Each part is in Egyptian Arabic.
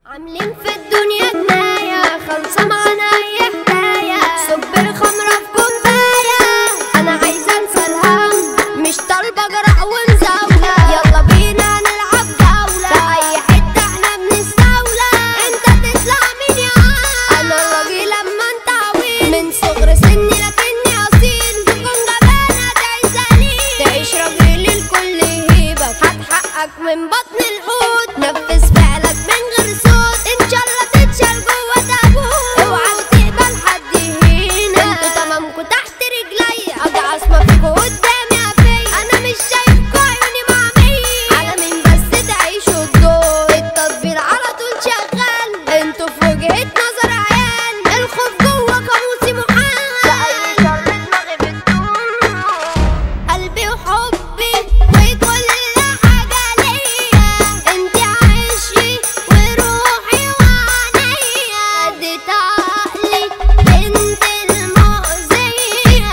عاملين في الدنيا جناية خلصة معانا أي حكاية صب الخمرة في كوباية أنا عايزة أنسى الهم مش طالبة جرأ ومزاولة يلا بينا نلعب جولة في أي حتة احنا بنستولى أنت تطلع مين يا عم أنا الراجل أما أنت عويل من صغر سني لكني أصيل تكون جبانة تعيش سليم تعيش راجل الكل يهيبك هتحقق من بطن الحوت نفذ فعلك من غير صوت ان شاء الله تتشال جوه تابوت اوعى تقبل حد يهينك انتوا تمامكوا تحت رجلي اجي عاصمة فيكوا قدامي قفية انا مش شايفكوا عيوني معمية على مين بس تعيشوا الدور التطبيل على طول شغال انتوا في وجهة نظر عيال الخوف جوه قاموسي محال لأي شر دماغي بتدور قلبي وحبي وكل حاجة ليا انت عشقي وروحي وعينيا اديت عقلي بنت المؤذية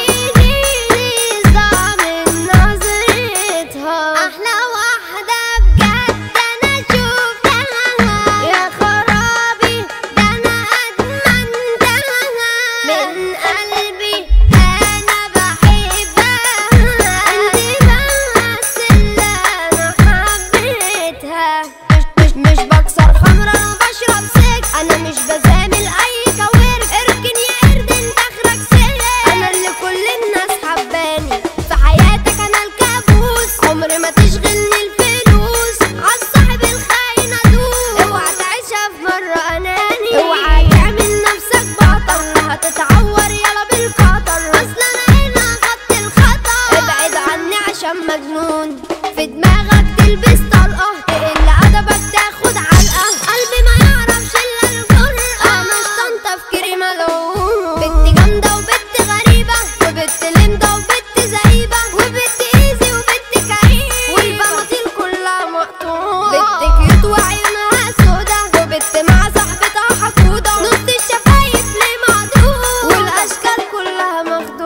بتجيلي صداع من نظرتها احلى واحدة بجد انا شفتها يا خرابي ده انا ادمنتها من قلبي انا بحبها انت بس اللي انا حبيتها مش مش مش بكسر خمرة انا بشرب سك انا مش بزامل اي كوارث اركن يا قرد انت اخرك سلك انا اللي كل الناس حباني في حياتك انا الكابوس عمري ما تشغلني الفلوس عالصاحب الخاين ادوس اوعى تعيشها في مرة اناني اوعى تعمل نفسك بطل هتتعور يلا بالقطر اصل انا هنا خدت الخطر ابعد عني عشان مجنون في دماغك تلبس طلقة تقل ادبك تاخد علقة قلبي ما يعرفش الا الجرأة مش تفكيري ملعون بنت جامدة وبنت غريبة وبنت لمدة وبنت زريبة وبنت ايزي وبنت كريم والبناطيل كلها مقطوعة بنت كيوت وعيونها سودا وبنت مع صاحبتها حقودة نص الشفايف ليه معدوم والاشكال كلها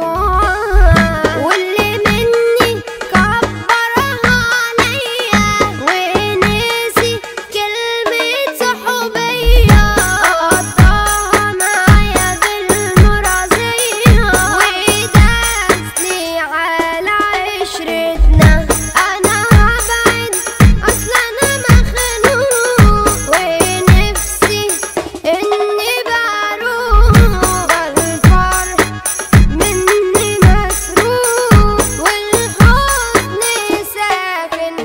مخدوعة واللي مني كبرها عليا ونسي كلمة صحوبية قضاها معايا بالمرازية وداسني على عشرتنا أنا هبعد أصل أنا مخنوق ونفسي إني بروح الفرح مني مسروق والحزن ساكن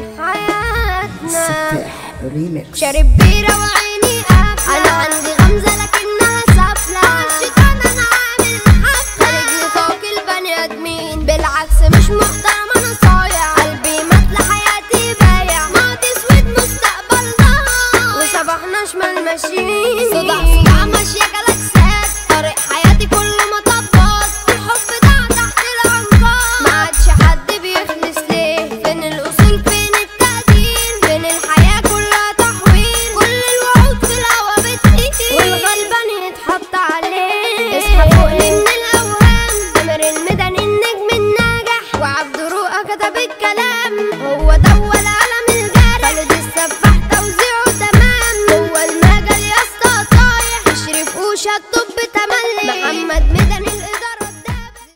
حياتنا ريميكس شارب بيرة وعيني قافلة أنا عندي غمزة لكنها سافلة الشيطان أنا عامل حفلة خارج نطاق البني آدمين بالعكس مش محترم أنا صايع قلبي مات لحياتي بايع ماضي اسود مستقبل ضايع وصباحنا شمال ماشيين صداع صداع ماشية جلاكسات طريق حياتي كله مطبات الحب ضاع تحت الأنقاض ما عادش حد بيخلص ليه فين الأصول فين التقدير فين الحياة كلها تحويل كل الوعود في الهوا بتطير والغلبان يتحط عليه اصحى فوقني من الأوهام تامر الميدان النجم الناجح وعبد روقة كتب الكلام